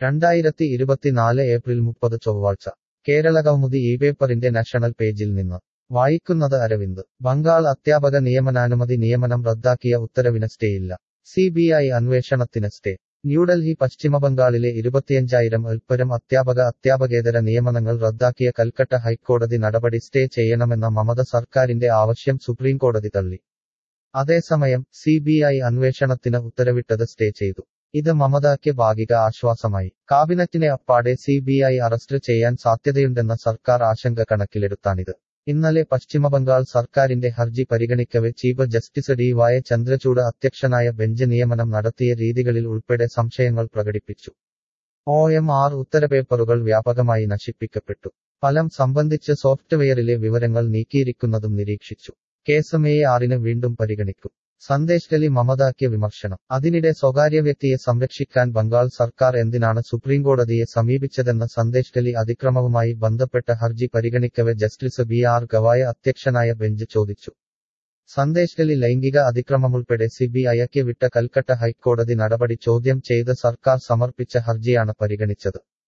രണ്ടായിരത്തി ഇരുപത്തിനാല് ഏപ്രിൽ മുപ്പത് ചൊവ്വാഴ്ച കേരള കൗമുദി ഈ പേപ്പറിന്റെ നാഷണൽ പേജിൽ നിന്ന് വായിക്കുന്നത് അരവിന്ദ് ബംഗാൾ അധ്യാപക നിയമനാനുമതി നിയമനം റദ്ദാക്കിയ ഉത്തരവിന് സ്റ്റേയില്ല സി ബി ഐ അന്വേഷണത്തിന് സ്റ്റേ ന്യൂഡൽഹി പശ്ചിമബംഗാളിലെ ഇരുപത്തിയഞ്ചായിരം അൽപ്പരം അധ്യാപക അധ്യാപകേതര നിയമനങ്ങൾ റദ്ദാക്കിയ കൽക്കട്ട ഹൈക്കോടതി നടപടി സ്റ്റേ ചെയ്യണമെന്ന മമത സർക്കാരിന്റെ ആവശ്യം സുപ്രീംകോടതി തള്ളി അതേസമയം സി ബി ഐ അന്വേഷണത്തിന് ഉത്തരവിട്ടത് സ്റ്റേ ചെയ്തു ഇത് മമതയ്ക്ക് ഭാഗിക ആശ്വാസമായി കാബിനറ്റിനെ അപ്പാടെ സി ബി ഐ അറസ്റ്റ് ചെയ്യാൻ സാധ്യതയുണ്ടെന്ന സർക്കാർ ആശങ്ക കണക്കിലെടുത്താണിത് ഇന്നലെ പശ്ചിമബംഗാൾ സർക്കാരിന്റെ ഹർജി പരിഗണിക്കവെ ചീഫ് ജസ്റ്റിസ് ഡി വായ ചന്ദ്രചൂഡ് അധ്യക്ഷനായ ബെഞ്ച് നിയമനം നടത്തിയ രീതികളിൽ ഉൾപ്പെടെ സംശയങ്ങൾ പ്രകടിപ്പിച്ചു ഒ എം ആർ ഉത്തരപേപ്പറുകൾ വ്യാപകമായി നശിപ്പിക്കപ്പെട്ടു ഫലം സംബന്ധിച്ച് സോഫ്റ്റ്വെയറിലെ വിവരങ്ങൾ നീക്കിയിരിക്കുന്നതും നിരീക്ഷിച്ചു കേസ് മെയ് ആറിന് വീണ്ടും പരിഗണിക്കും സന്ദേശ് കലി മമതാക്കിയ വിമർശനം അതിനിടെ സ്വകാര്യ വ്യക്തിയെ സംരക്ഷിക്കാൻ ബംഗാൾ സർക്കാർ എന്തിനാണ് സുപ്രീംകോടതിയെ സമീപിച്ചതെന്ന സന്ദേശ് കലി അതിക്രമവുമായി ബന്ധപ്പെട്ട ഹർജി പരിഗണിക്കവെ ജസ്റ്റിസ് ബി ആർ ഗവായ അധ്യക്ഷനായ ബെഞ്ച് ചോദിച്ചു സന്ദേശ് കലി ലൈംഗിക അതിക്രമമുൾപ്പെടെ സി ബി ഐക്ക് വിട്ട കൽക്കട്ട ഹൈക്കോടതി നടപടി ചോദ്യം ചെയ്ത് സർക്കാർ സമർപ്പിച്ച ഹർജിയാണ് പരിഗണിച്ചത്